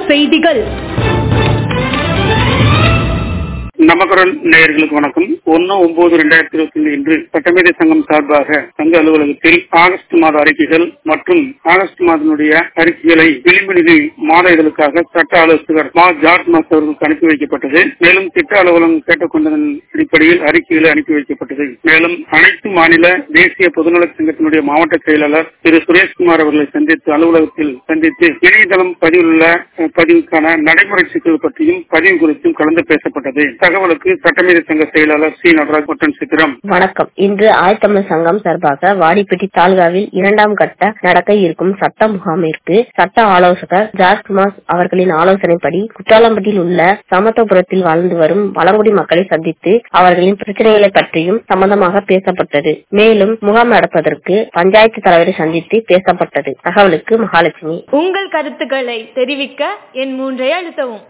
செய்திகள் நமக்குரல் நேயர்களுக்கு வணக்கம் ஒன்னு ஒன்பது ரெண்டாயிரத்தி இருபத்தி ஐந்து இன்று சட்டமேதை சங்கம் சார்பாக சங்க அலுவலகத்தில் ஆகஸ்ட் மாத அறிக்கைகள் மற்றும் ஆகஸ்ட் மாதனுடைய அறிக்கைகளை விளிம்பு நிதி மாத இதழுக்காக சட்ட ஆலோசகர் மா ஜார்ஜ் மாஸ் அவர்களுக்கு அனுப்பி வைக்கப்பட்டது மேலும் திட்ட அலுவலகம் கேட்டுக்கொண்டதன் அடிப்படையில் அறிக்கைகளை அனுப்பி வைக்கப்பட்டது மேலும் அனைத்து மாநில தேசிய பொதுநல சங்கத்தினுடைய மாவட்ட செயலாளர் திரு சுரேஷ்குமார் அவர்களை சந்தித்து அலுவலகத்தில் சந்தித்து இணையதளம் பதிவுள்ள அஹ், பதிவுக்கான நடைமுறை சிக்கல் பற்றியும் பதிவு குறித்தும் கலந்து பேசப்பட்டது தகவலுக்கு சட்டமேதை சங்க செயலாளர் சி நடராஜ் மற்றும் சித்திரம் வணக்கம் இன்று ஆயத்தமிழ் சங்கம் சார்பாக வாடிப்பட்டி தாலுகாவில் இரண்டாம் கட்ட நடக்க இருக்கும் சட்ட முகாமிற்கு சட்ட ஆலோசகர் ஜார்ஜ் குமார் அவர்களின் ஆலோசனைப்படி குற்றாலம்பட்டியில் உள்ள சமத்துவபுரத்தில் வாழ்ந்து வரும் பழங்குடி மக்களை சந்தித்து அவர்களின் பிரச்சனைகளை பற்றியும் சம்பந்தமாக பேசப்பட்டது மேலும் முகாம் நடப்பதற்கு பஞ்சாயத்து தலைவரை சந்தித்து பேசப்பட்டது தகவலுக்கு மகாலட்சுமி உங்கள் கருத்துக்களை தெரிவிக்க என் மூன்றை அழுத்தவும்